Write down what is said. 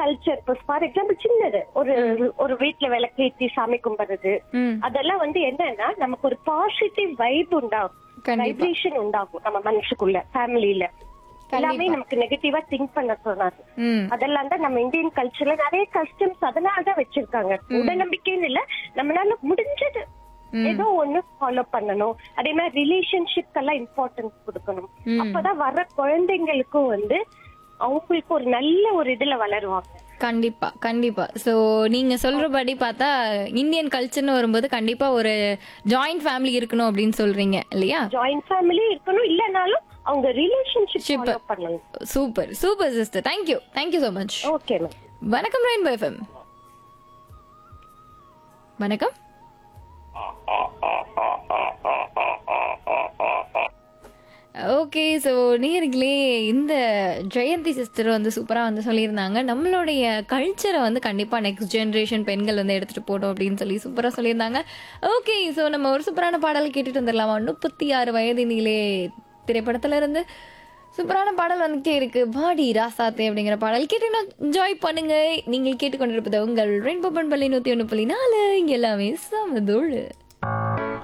Culture இப்போ for example சின்னது ஒரு ஒரு வீட்ல விளக்கேத்தி சாமி கும்பிடுறது ம் அதெல்லாம் வந்து என்னன்னா நமக்கு ஒரு பாசிட்டிவ் வைப் உண்டாகும் கண்டிப்பா வைப்ரேஷன் உண்டாகும் நம்ம மனசுக்குள்ள ஃபேமிலியில எல்லாமே நமக்கு நெகட்டிவா திங்க் பண்ண சொன்னாரு ம் அதெல்லாம் தான் நம்ம இந்தியன் கல்ச்சர்ல நிறைய கஸ்டம்ஸ் அதனால தான் வச்சிருக்காங்க உடநம்பிக்கைன்னு இல்ல நம்மளால முடிஞ்சது ஏதோ ஒண்ணு ஃபாலோ பண்ணணும் அதே மாதிரி ரிலேஷன்ஷிப் எல்லாம் இம்பார்ட்டன்ஸ் கொடுக்கணும் அப்பதான் வர்ற குழந்தைங்களுக்கும் வந்து அவங்களுக்கு ஒரு நல்ல ஒரு இதுல வளருவாங்க கண்டிப்பா கண்டிப்பா சோ நீங்க சொல்றபடி பார்த்தா இந்தியன் கல்ச்சர்னு வரும்போது கண்டிப்பா ஒரு ஜாயிண்ட் ஃபேமிலி இருக்கணும் அப்படின்னு சொல்றீங்க இல்லையா ஜாயிண்ட் ஃபேமிலி இருக்கணும் இல்லனாலும் அவங்க ரிலேஷன்ஷிப் Ship. ஃபாலோ பண்ணணும் super super sister thank you thank you so much okay ma'am வணக்கம் ரெயின்போ எஃப்எம் வணக்கம் ஓகே ஸோ நேர்களே இந்த ஜெயந்தி சிஸ்டர் வந்து சூப்பராக வந்து சொல்லியிருந்தாங்க நம்மளுடைய கல்ச்சரை வந்து கண்டிப்பாக நெக்ஸ்ட் ஜென்ரேஷன் பெண்கள் வந்து எடுத்துகிட்டு போட்டோம் அப்படின்னு சொல்லி சூப்பராக சொல்லியிருந்தாங்க ஓகே ஸோ நம்ம ஒரு சூப்பரான பாடல் கேட்டுட்டு வந்துடலாமா முப்பத்தி ஆறு வயதினிலே திரைப்படத்துல இருந்து சூப்பரான பாடல் வந்துட்டே இருக்கு பாடி ராசாத்தே அப்படிங்கிற பாடல் கேட்டு என்ஜாய் பண்ணுங்க நீங்கள் கேட்டுக்கொண்டிருப்பது உங்கள் ரெயின்போ பண்பள்ளி நூற்றி ஒன்று புள்ளி நாலு இங்கே எல்லாமே சமதோடு